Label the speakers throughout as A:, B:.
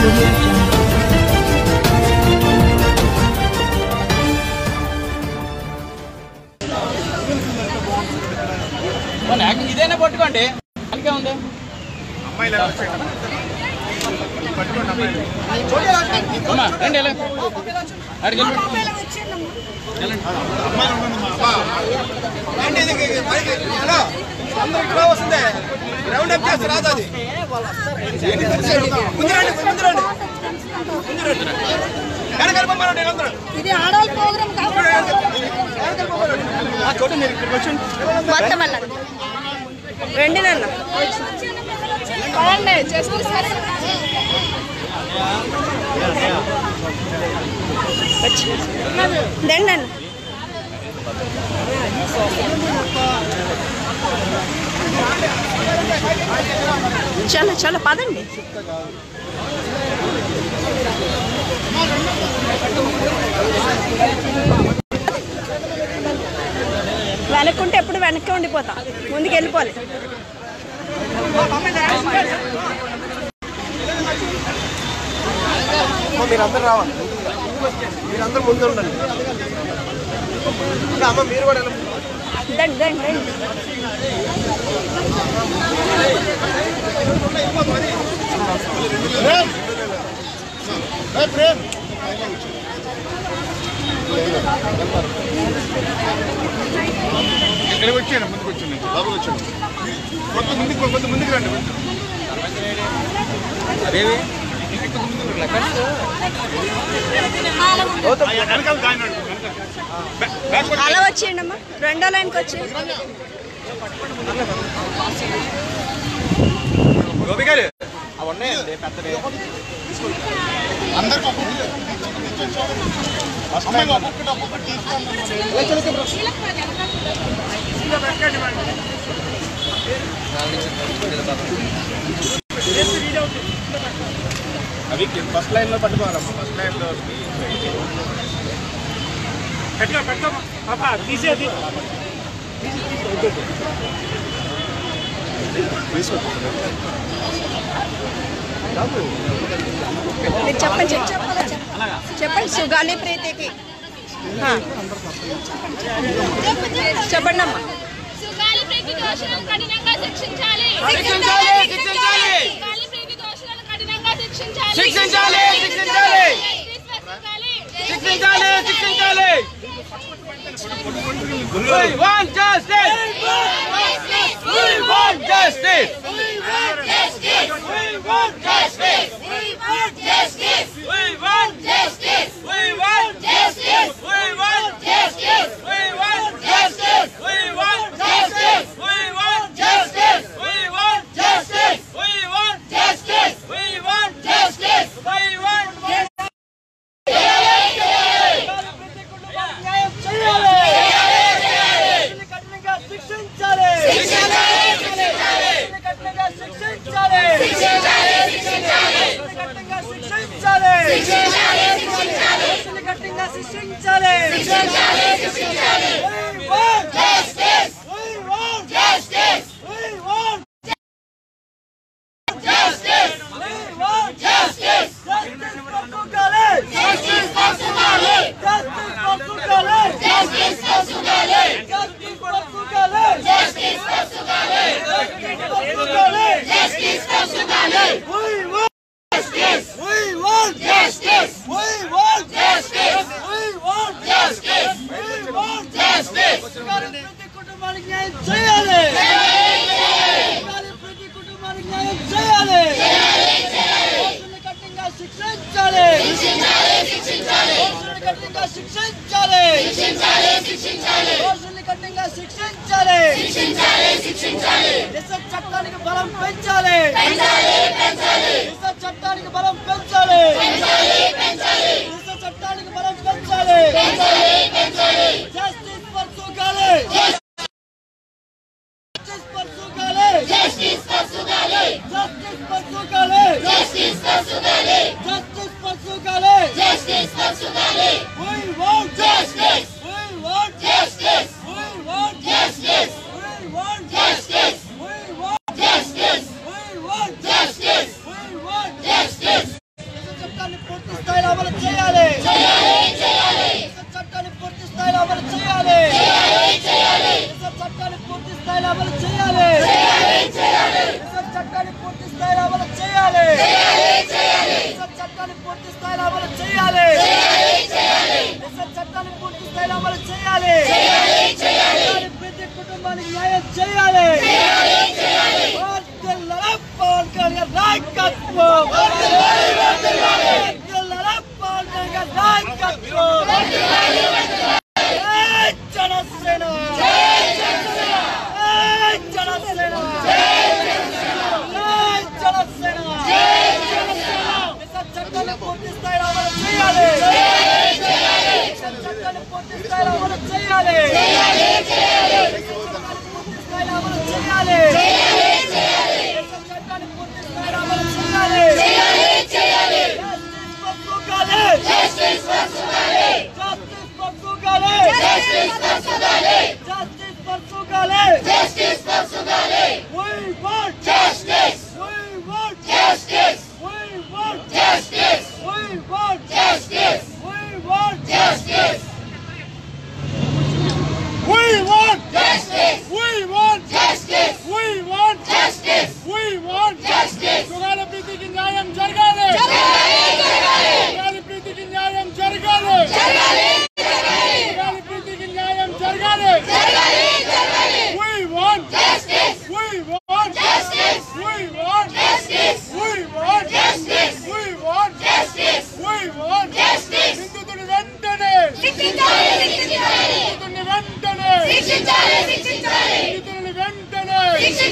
A: audio jungle.
B: పోనీ, acting ఇదేనా పట్టుకోండి అందుకే ఉంది అమ్మా రండి ఎలా అడిగి
C: అందరూ ఇక్కడ వస్తుంది రౌండ్ అప్ చేస్తే రాదు అది ముందు రండి ముందు రండి ముందు రండి వెనకాల పంపారండి అందరూ
D: ఇది ఆడవాళ్ళ ప్రోగ్రామ్ కాకుండా
C: ఆ చోట మీరు ఇక్కడికి వచ్చండి
D: మొత్తం వల్ల రండి నాన్న పదండి చేసుకుంటారు రండి నాన్న చలో చలో పదండి వెనక్కుంటే ఎప్పుడు వెనక్కి ఉండిపోతా ముందుకు వెళ్ళిపోలే
C: మీరందరూ రావాలి మీరందరూ ముందు ఉండండి ఇంకా అమ్మ మీరు కూడా వెళ్ళండి.
D: దండి దండి దండి
C: ఇక్కడికి వచ్చాను ముందుకు వచ్చాను బాబుకి వచ్చాను కొంత ముందుకు కొంత ముందుకు రండి
B: అదేవి
C: వెనకాల కాయనండి
D: అలా వచ్చేయండి అమ్మా రెండో లైన్కి వచ్చి
C: గోపి గారు అవి ఉన్నాయండి పెద్దవి అందరికి అవి ఫస్ట్ లైన్ లో పట్టుకోవాలమ్మా ఫస్ట్ లైన్ లో పెట్టా పెట్టా పాపా తీసేది
D: మీరు చెప్పండి చెప్పండి చెప్పండి సుగాలి ప్రీతికి ఆ. చెప్పండి అమ్మా
E: సుగాలి ప్రేకి దోషులను కఠినంగా శిక్షించాలి
B: శిక్షించాలి, శిక్షించాలి.
E: సుగాలి ప్రేకి దోషులను కఠినంగా శిక్షించాలి
B: శిక్షించాలి, శిక్షించాలి.
E: శిక్షించాలి
B: శిక్షించాలి శిక్షించాలి We want justice! We want justice! We want justice! We want justice! We want justice! We want justice! We want justice! We want justice! We want justice! We want justice! We want justice! We want justice! We want justice! We want justice! We want
F: కుటుంబానికి న్యాయం చేయాలి ప్రతి కుటుంబానికి న్యాయం చేయాలి దోషుల్ని కఠినంగా శిక్షించాలి దోషుల్ని కఠినంగా శిక్షించాలి దోషుల్ని కఠినంగా శిక్షించాలి దిశ చట్టానికి బలం పెంచాలి దిశ చట్టానికి బలం పెంచాలి దిశ చట్టానికి బలం పెంచాలి justice for Sugali justice for Sugali justice for Sugali justice for Sugali justice for Sugali justice for Sugali justice for Sugali we want justice we want justice we want justice we want justice we want justice we want justice we want justice Disha చట్టాన్ని పూర్తి స్థాయిలో అమలు చేయాలి దిశ చట్టాన్ని పూర్తి స్థాయిలో అమలు చేయాలి దాని ప్రతి కుటుంబానికి న్యాయం చేయాలి వర్ధిల్లాలి పవన్ కళ్యాణ్ నాయకత్వం వర్ధిల్లాలి పవన్ కళ్యాణ్ నాయకత్వం జై జనసేన జై జనసేన జై జనసేన దిశ చట్టాన్ని పూర్తి స్థాయిలో అమలు చేయాలి దిశ చట్టాన్ని పూర్తి స్థాయిలో అమలు చేయాలి దిశ చట్టాన్ని పూర్తి స్థాయిలో అమలు చేయాలి దిశ చట్టాన్ని పూర్తి స్థాయిలో అమలు చేయాలి Justice for Sugale! Justice for Sugale! Justice for Sugale! Justice for Sugale! We want justice! We want justice! We want justice! We want justice! We want justice! We want justice! We want justice! We want justice! We want justice! సుగాల ప్రీతికి న్యాయం జరగాలి సుగాల ప్రీతికి న్యాయం జరగాలి సుగాల ప్రీతికి న్యాయం జరగాలి We want justice! We want justice! We want justice! We want justice! We want justice! We want justice! నిందితుడి వెంటనే నిందితుడిని వెంటనే నిందితుడిని వెంటనే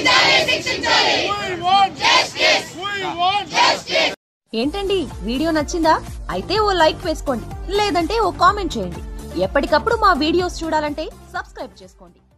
F: We want justice! We want justice!
A: ఏంటండి వీడియో నచ్చిందా అయితే ఓ లైక్ వేసుకోండి లేదంటే ఓ కామెంట్ చేయండి ఎప్పటికప్పుడు మా వీడియోస్ చూడాలంటే సబ్స్క్రైబ్ చేసుకోండి